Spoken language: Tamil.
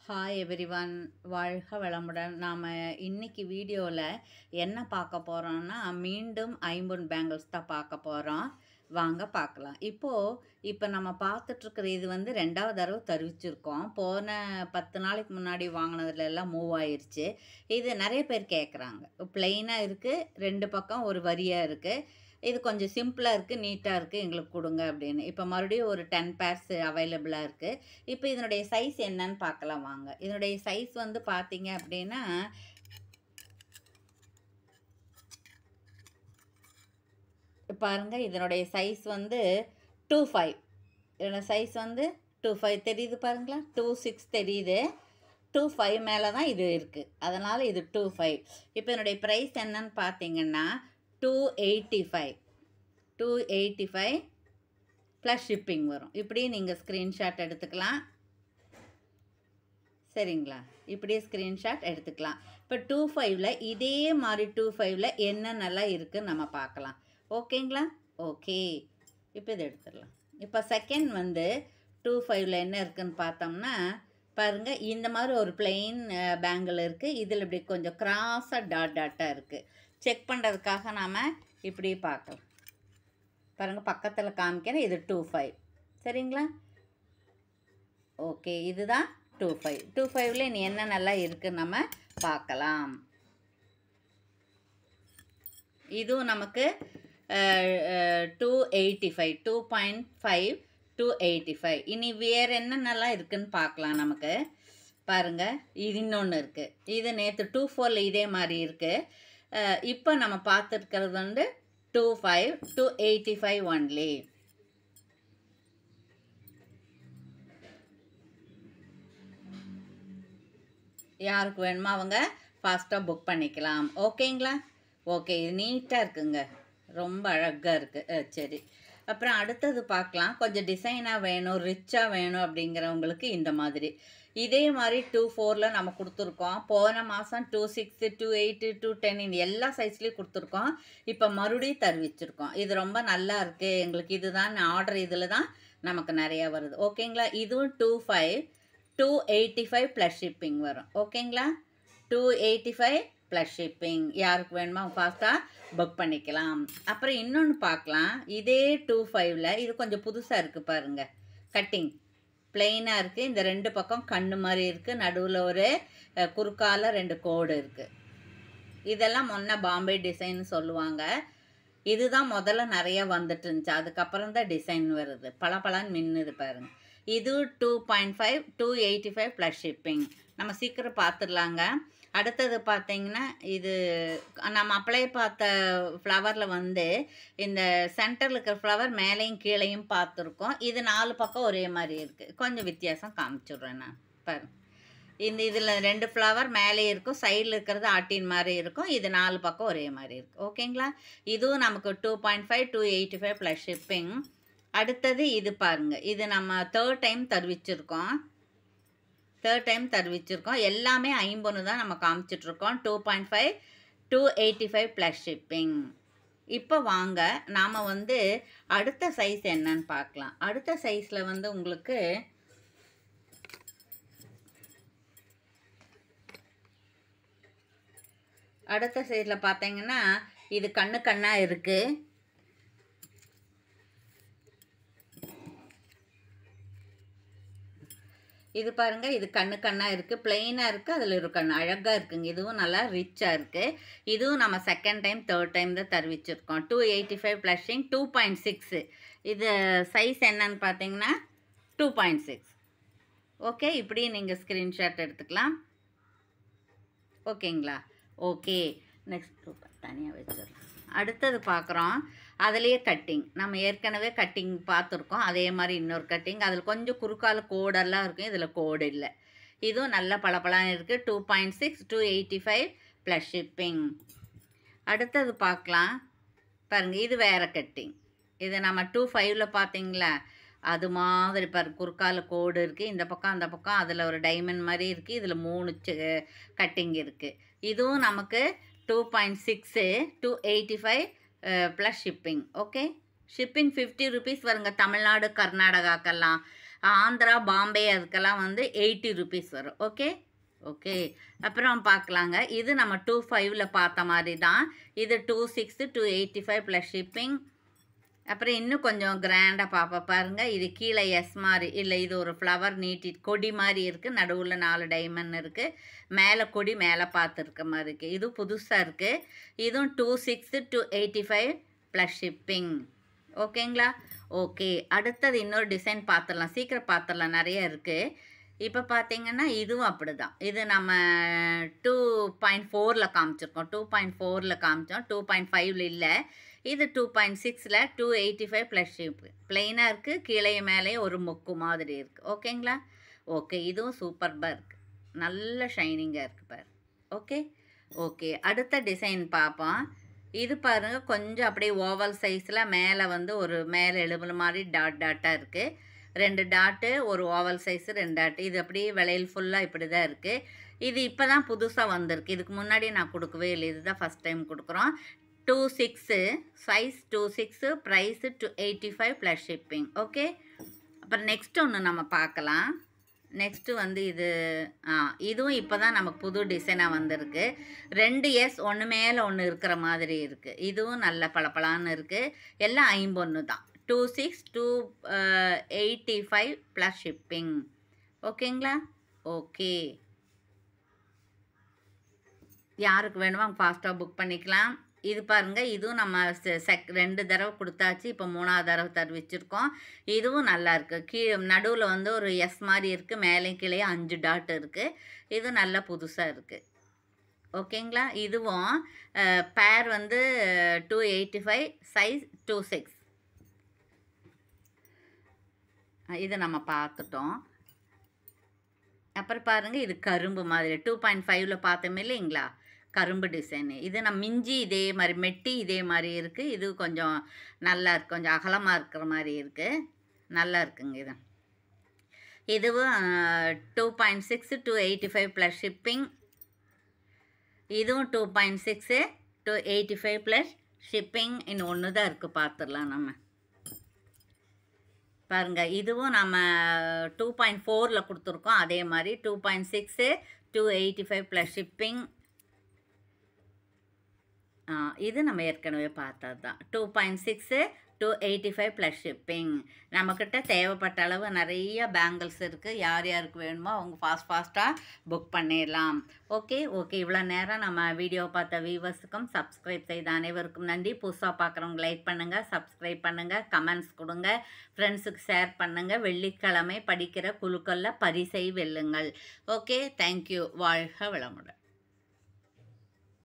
ஹாய் எவ்ரிவன் வாழ்க வளமுடன் நாம் இன்னைக்கு வீடியோவில் என்ன பார்க்க போகிறோம்னா மீண்டும் ஐம்பொன் பேங்கிள்ஸ் தான் பார்க்க போகிறோம் வாங்க பார்க்கலாம் இப்போது இப்போ நம்ம பார்த்துட்ருக்குற இது வந்து ரெண்டாவது தடவை தெரிவிச்சிருக்கோம் போன பத்து நாளைக்கு முன்னாடி வாங்கினதுல எல்லாம் மூவ் ஆயிருச்சு இது நிறைய பேர் கேட்குறாங்க பிளெயினாக இருக்குது ரெண்டு பக்கம் ஒரு வரியாக இருக்குது இது கொஞ்சம் சிம்பிளாக இருக்குது நீட்டாக இருக்குது எங்களுக்கு கொடுங்க அப்படின்னு இப்போ மறுபடியும் ஒரு டென் பேர்ஸ் அவைலபிளாக இருக்குது இப்போ இதனுடைய சைஸ் என்னன்னு பார்க்கலாம் வாங்க இதனுடைய சைஸ் வந்து பார்த்தீங்க அப்படின்னா பாருங்க இதனுடைய சைஸ் வந்து டூ ஃபைவ் இதோட சைஸ் வந்து டூ ஃபைவ் தெரியுது பாருங்களா டூ சிக்ஸ் தெரியுது டூ ஃபைவ் மேலே தான் இது இருக்குது அதனால் இது டூ ஃபைவ் இப்போ இதனுடைய ப்ரைஸ் என்னன்னு பார்த்தீங்கன்னா two eighty five two eighty five plus shipping வரும் இப்படி நீங்கள் ஸ்க்ரீன்ஷாட் எடுத்துக்கலாம் சரிங்களா இப்படியே ஸ்க்ரீன்ஷாட் எடுத்துக்கலாம் இப்போ டூ ஃபைவ்ல இதே மாதிரி டூ ஃபைவ்ல என்னென்னலாம் இருக்குன்னு நம்ம பார்க்கலாம் ஓகேங்களா ஓகே இப்போ இதை எடுத்துடலாம் இப்போ செகண்ட் வந்து டூ ஃபைவ்ல என்ன இருக்குன்னு பார்த்தோம்னா பாருங்கள் இந்த மாதிரி ஒரு பிளெயின் பேங்கிள் இருக்குது இதில் இப்படி கொஞ்சம் கிராஸாக டாட் டாட்டாக இருக்குது செக் பண்ணுறதுக்காக நாம் இப்படி பார்க்கலாம் பாருங்கள் பக்கத்தில் காமிக்கிறேன் இது டூ ஃபைவ் சரிங்களா ஓகே இதுதான் டூ ஃபைவ் டூ ஃபைவ்ல இனி என்ன நல்லா இருக்குன்னு நம்ம பார்க்கலாம் இதுவும் நமக்கு two eighty five two point five two eighty five இனி வேறு என்னென்னலாம் இருக்குன்னு பார்க்கலாம் நமக்கு பாருங்கள் இது இன்னொன்று இருக்குது இது நேற்று டூ ஃபோரில் இதே மாதிரி இருக்குது இப்போ நம்ம பார்த்துருக்கிறது வந்து two five two eighty five only யாருக்கு வேணுமோ அவங்க ஃபாஸ்ட்டாக புக் பண்ணிக்கலாம் ஓகேங்களா ஓகே இது நீட்டாக இருக்குங்க ரொம்ப அழகாக இருக்குது சரி அப்புறம் அடுத்தது பார்க்கலாம் கொஞ்சம் டிசைனாக வேணும் ரிச்சாக வேணும் அப்படிங்கிறவங்களுக்கு இந்த மாதிரி இதே மாதிரி டூ ஃபோரில் நம்ம கொடுத்துருக்கோம் போன மாதம் two six two eight two ten இந்த எல்லா சைஸ்லேயும் கொடுத்துருக்கோம் இப்போ மறுபடியும் தருவிச்சிருக்கோம் இது ரொம்ப நல்லா இருக்குது எங்களுக்கு இதுதான் ஆர்டர் இதில் தான் நமக்கு நிறையா வருது ஓகேங்களா இதுவும் two five two eighty five plus shipping வரும் ஓகேங்களா two eighty five plus shipping யாருக்கு வேணுமோ ஃபாஸ்ட்டாக புக் பண்ணிக்கலாம் அப்புறம் இன்னொன்று பார்க்கலாம் இதே டூ ஃபைவ்ல இது கொஞ்சம் புதுசாக இருக்குது பாருங்கள் கட்டிங் பிளெயினாக இருக்குது இந்த ரெண்டு பக்கம் கண்ணு மாதிரி இருக்குது நடுவில் ஒரு குறுக்கால ரெண்டு கோடு இருக்குது இதெல்லாம் முன்ன பாம்பே டிசைன் சொல்லுவாங்க இதுதான் முதல்ல நிறைய வந்துட்டு இருந்துச்சு அதுக்கப்புறம் தான் டிசைன் வருது பளபளன்னு மின்னுது பாருங்க இது two point five two eighty five plus shipping நம்ம சீக்கிரம் பார்த்துடலாங்க அடுத்தது பார்த்தீங்கன்னா இது நம்ம அப்ளை பார்த்த ஃப்ளவரில் வந்து இந்த சென்டரில் இருக்கிற ஃப்ளவர் மேலேயும் கீழேயும் பார்த்துருக்கோம் இது நாலு பக்கம் ஒரே மாதிரி இருக்குது கொஞ்சம் வித்தியாசம் காமிச்சிடுறேன் நான் பாருங்க இந்த இதில் ரெண்டு ஃப்ளவர் மேலே இருக்கும் சைடில் இருக்கிறது ஆட்டின் மாதிரி இருக்கும் இது நாலு பக்கம் ஒரே மாதிரி இருக்குது ஓகேங்களா இதுவும் நமக்கு two point five two eighty five plus shipping அடுத்தது இது பாருங்கள் இது நம்ம தேர்ட் டைம் தருவிச்சிருக்கோம் தேர்ட் டைம் தருவிச்சிருக்கோம் எல்லாமே ஐம்பொன்று தான் நம்ம காமிச்சிட்ருக்கோம் two point five two eighty five plus shipping இப்போ வாங்க நாம் வந்து அடுத்த சைஸ் என்னன்னு பார்க்கலாம் அடுத்த சைஸில் வந்து உங்களுக்கு அடுத்த சைடில் பார்த்தீங்கன்னா இது கண்ணு கண்ணாக இருக்குது இது பாருங்கள் இது கண்ணு கண்ணாக இருக்குது பிளெயினாக இருக்குது அதில் ஒரு கண் அழகாக இருக்குங்க இதுவும் நல்லா ரிச்சாக இருக்குது இதுவும் நம்ம செகண்ட் டைம் தேர்ட் டைம் தான் தருவிச்சிருக்கோம் two eighty five plus shipping two point six இது சைஸ் என்னன்னு பார்த்தீங்கன்னா டூ பாயிண்ட் சிக்ஸ் ஓகே இப்படி நீங்கள் ஸ்க்ரீன்ஷாட் எடுத்துக்கலாம் ஓகேங்களா ஓகே நெக்ஸ்ட் தனியாக வச்சிடலாம் அடுத்தது பார்க்குறோம் அதுலேயே கட்டிங் நம்ம ஏற்கனவே கட்டிங் பார்த்துருக்கோம் அதே மாதிரி இன்னொரு கட்டிங் அதில் கொஞ்சம் குறுக்கால கோடெல்லாம் இருக்கும் இதில் கோடு இல்லை இதுவும் நல்ல பளபளன்னு இருக்குது two point six two eighty five plus shipping அடுத்தது பார்க்கலாம் பாருங்கள் இது வேறு கட்டிங் இது நம்ம டூ ஃபைவ்ல பார்த்தீங்களா அது மாதிரி பாரு குறுக்கால கோடு இருக்குது இந்த பக்கம் அந்த பக்கம் அதில் ஒரு டைமண்ட் மாதிரி இருக்குது இதில் மூணு கட்டிங் இருக்குது இதுவும் நமக்கு two point six two eighty five plus shipping okay shipping fifty rupees வருங்க தமிழ்நாடு கர்நாடகாக்கெல்லாம் ஆந்திரா பாம்பே அதுக்கெல்லாம் வந்து எயிட்டி ருபீஸ் வரும் ஓகே ஓகே அப்புறம் பார்க்கலாங்க இது நம்ம டூ ஃபைவ்ல பார்த்த மாதிரி தான் இது two six two eighty five plus shipping அப்புறம் இன்னும் கொஞ்சம் கிராண்டாக பார்ப்ப பாருங்க இது கீழே எஸ் மாதிரி இல்லை இது ஒரு ஃப்ளவர் நீட்டி கொடி மாதிரி இருக்குது நடுவில் நாலு டைமண்ட் இருக்குது மேலே கொடி மேலே பார்த்து இருக்க மாதிரி இருக்குது இது புதுசாக இருக்குது இதுவும் two six two eighty five plus shipping ஓகேங்களா ஓகே அடுத்தது இன்னொரு டிசைன் பார்த்துடலாம் சீக்கிரம் பார்த்துடலாம் நிறைய இருக்குது இப்போ பார்த்தீங்கன்னா இதுவும் அப்படி தான் இது நம்ம டூ பாயிண்ட் ஃபோரில் காமிச்சிருக்கோம் டூ பாயிண்ட் ஃபோரில் காமிச்சோம் டூ பாயிண்ட் ஃபைவ்ல இல்லை இது டூ பாயிண்ட் சிக்ஸில் two eighty five plus ship பிளெயினாக இருக்குது கீழே மேலே ஒரு மொக்கு மாதிரி இருக்குது ஓகேங்களா ஓகே இதுவும் சூப்பர்பாக இருக்குது நல்ல ஷைனிங்காக இருக்குது பாரு ஓகே ஓகே அடுத்த டிசைன் பார்ப்போம் இது பாருங்க கொஞ்சம் அப்படியே ஓவல் சைஸில் மேலே வந்து ஒரு மேலே எழுபுற மாதிரி டாட் டாட்டாக இருக்குது ரெண்டு டாட்டு ஒரு ஓவல் சைஸு ரெண்டு டாட்டு இது அப்படியே விலையில் ஃபுல்லாக இப்படி தான் இருக்குது இது இப்போ தான் புதுசாக வந்திருக்கு இதுக்கு முன்னாடி நான் கொடுக்கவே இல்லை இதுதான் ஃபஸ்ட் டைம் கொடுக்குறோம் two six size two six price two eighty five plus shipping okay அப்புறம் நெக்ஸ்ட் ஒன்று நம்ம பார்க்கலாம் நெக்ஸ்ட்டு வந்து இது ஆ இதுவும் இப்போ தான் நமக்கு புது டிசைனாக வந்திருக்கு ரெண்டு எஸ் ஒன்று மேலே ஒன்று இருக்கிற மாதிரி இருக்குது இதுவும் நல்ல பளபளான்னு இருக்குது எல்லாம் ஐம்பொன்று தான் two six two eighty five plus shipping ஓகேங்களா ஓகே யாருக்கு வேணுமோ அவங்க ஃபாஸ்ட்டாக புக் பண்ணிக்கலாம் இது பாருங்க இதுவும் நம்ம செ- செக் ரெண்டு தடவை கொடுத்தாச்சு இப்போ மூணாவது தடவை தருவிச்சிருக்கோம் இதுவும் நல்லா இருக்கு கீழே நடுவில் வந்து ஒரு எஸ் மாதிரி இருக்குது மேலே கீழே அஞ்சு டாட் இருக்குது இது நல்லா புதுசாக இருக்குது ஓகேங்களா இதுவும் பேர் வந்து two eighty five size two six இது நம்ம பார்த்துட்டோம் அப்புறம் பாருங்கள் இது கரும்பு மாதிரி டூ பாயிண்ட் ஃபைவ்ல பார்த்தோம் இல்லைங்களா கரும்பு டிசைனு இது நம்ம மிஞ்சி இதே மாதிரி மெட்டி இதே மாதிரி இருக்குது இது கொஞ்சம் நல்லா இருக்கு கொஞ்சம் அகலமாக இருக்கிற மாதிரி இருக்குது நல்லா இருக்குங்க இது இதுவும் two point six two eighty five plus shipping இதுவும் two point six two eighty five plus shipping இன்னும் ஒன்று தான் இருக்குது பார்த்துடலாம் நம்ம பாருங்க இதுவும் நம்ம டூ பாயிண்ட் ஃபோரில் கொடுத்துருக்கோம் அதே மாதிரி two point six two eighty five plus shipping இது நம்ம ஏற்கனவே பார்த்தது தான் two point six two eighty five plus shipping நம்மக்கிட்ட தேவைப்பட்ட அளவு நிறைய பேங்கிள்ஸ் இருக்குது யார் யாருக்கு வேணுமோ அவங்க ஃபாஸ்ட் ஃபாஸ்ட்டாக புக் பண்ணிடலாம் ஓகே ஓகே இவ்வளோ நேரம் நம்ம வீடியோ பார்த்த வியூவர்ஸுக்கும் சப்ஸ்கிரைப் செய்த அனைவருக்கும் நன்றி புதுசாக பார்க்குறவங்க லைக் பண்ணுங்கள் சப்ஸ்கிரைப் பண்ணுங்கள் கமெண்ட்ஸ் கொடுங்க ஃப்ரெண்ட்ஸுக்கு ஷேர் பண்ணுங்கள் வெள்ளிக்கிழமை படிக்கிற குழுக்களில் பரிசை வெல்லுங்கள் ஓகே தேங்க்யூ வாழ்க வளமுடன்